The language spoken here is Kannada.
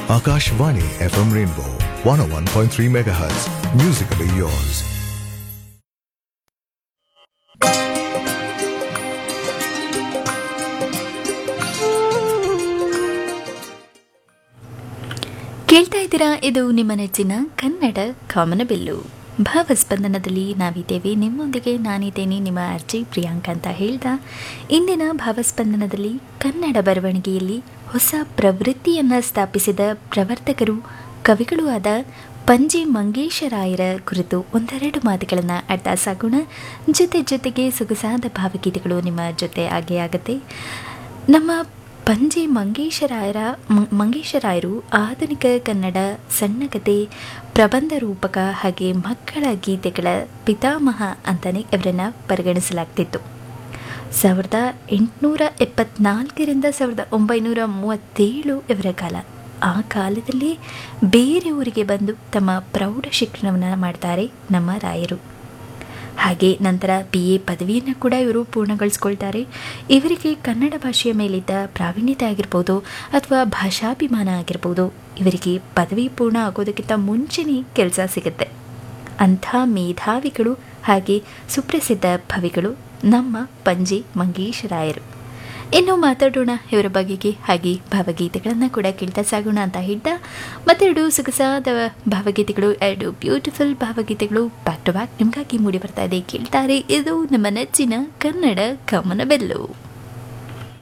Akashvani FM Rainbow 101.3 MHz. Musically yours. ಕೇಳ್ತಾ ಇದ್ದೀರಾ ಇದು ನಿಮ್ಮ ನೆಚ್ಚಿನ ಕನ್ನಡ ಕಾಮನಬಿಲ್ಲು ಭಾವಸ್ಪಂದನದಲ್ಲಿ ನಾವಿದ್ದೇವೆ ನಿಮ್ಮೊಂದಿಗೆ ನಾನಿದ್ದೇನೆ ನಿಮ್ಮ ಅರ್ಜಿ ಪ್ರಿಯಾಂಕ ಅಂತ ಹೇಳ್ದ ಇಂದಿನ ಭಾವಸ್ಪಂದನದಲ್ಲಿ ಕನ್ನಡ ಬರವಣಿಗೆಯಲ್ಲಿ ಹೊಸ ಪ್ರವೃತ್ತಿಯನ್ನು ಸ್ಥಾಪಿಸಿದ ಪ್ರವರ್ತಕರು ಕವಿಗಳೂ ಆದ ಪಂಜಿ ಮಂಗೇಶರಾಯರ ಕುರಿತು ಒಂದೆರಡು ಮಾತುಗಳನ್ನು ಅಡ್ಡ ಸಾಗೋಣ ಜೊತೆ ಜೊತೆಗೆ ಸೊಗಸಾದ ಭಾವಗೀತೆಗಳು ನಿಮ್ಮ ಜೊತೆ ಆಗೇ ಆಗತ್ತೆ ನಮ್ಮ ಪಂಜೆ ಮಂಗೇಶರಾಯರ ಮ- ಮಂಗೇಶರಾಯರು ಆಧುನಿಕ ಕನ್ನಡ ಸಣ್ಣ ಕತೆ ಪ್ರಬಂಧ ರೂಪಕ ಹಾಗೆ ಮಕ್ಕಳ ಗೀತೆಗಳ ಪಿತಾಮಹ ಅಂತಲೇ ಇವರನ್ನು ಪರಿಗಣಿಸಲಾಗ್ತಿತ್ತು ಸಾವಿರದ ಎಂಟುನೂರ ಎಪ್ಪತ್ನಾಲ್ಕರಿಂದ ಸಾವಿರದ ಒಂಬೈನೂರ ಮೂವತ್ತೇಳು ಇವರ ಕಾಲ ಆ ಕಾಲದಲ್ಲಿ ಬೇರೆ ಊರಿಗೆ ಬಂದು ತಮ್ಮ ಪ್ರೌಢ ಶಿಕ್ಷಣವನ್ನು ಮಾಡ್ತಾರೆ ನಮ್ಮ ರಾಯರು ಹಾಗೆ ನಂತರ ಬಿ ಎ ಪದವಿಯನ್ನು ಕೂಡ ಇವರು ಪೂರ್ಣಗೊಳಿಸ್ಕೊಳ್ತಾರೆ ಇವರಿಗೆ ಕನ್ನಡ ಭಾಷೆಯ ಮೇಲಿದ್ದ ಪ್ರಾವೀಣ್ಯತೆ ಆಗಿರ್ಬೋದು ಅಥವಾ ಭಾಷಾಭಿಮಾನ ಆಗಿರ್ಬೋದು ಇವರಿಗೆ ಪದವಿ ಪೂರ್ಣ ಆಗೋದಕ್ಕಿಂತ ಮುಂಚೆನೇ ಕೆಲಸ ಸಿಗುತ್ತೆ ಅಂಥ ಮೇಧಾವಿಗಳು ಹಾಗೆ ಸುಪ್ರಸಿದ್ಧ ಭವಿಗಳು ನಮ್ಮ ಪಂಜಿ ಮಂಗೇಶರಾಯರು ಇನ್ನು ಮಾತಾಡೋಣ ಇವರ ಬಗೆಗೆ ಹಾಗೆ ಭಾವಗೀತೆಗಳನ್ನು ಕೂಡ ಕೇಳ್ತಾ ಸಾಗೋಣ ಅಂತ ಹೇಳ್ದ ಮತ್ತೆರಡು ಸೊಗಸಾದ ಭಾವಗೀತೆಗಳು ಎರಡು ಬ್ಯೂಟಿಫುಲ್ ಭಾವಗೀತೆಗಳು ಬ್ಯಾಕ್ ಟು ಬ್ಯಾಕ್ ನಿಮಗಾಗಿ ಮೂಡಿ ಬರ್ತಾ ಇದೆ ಕೇಳ್ತಾರೆ ಇದು ನಮ್ಮ ನೆಚ್ಚಿನ ಕನ್ನಡ ಕಮನ ಬೆಲ್ಲು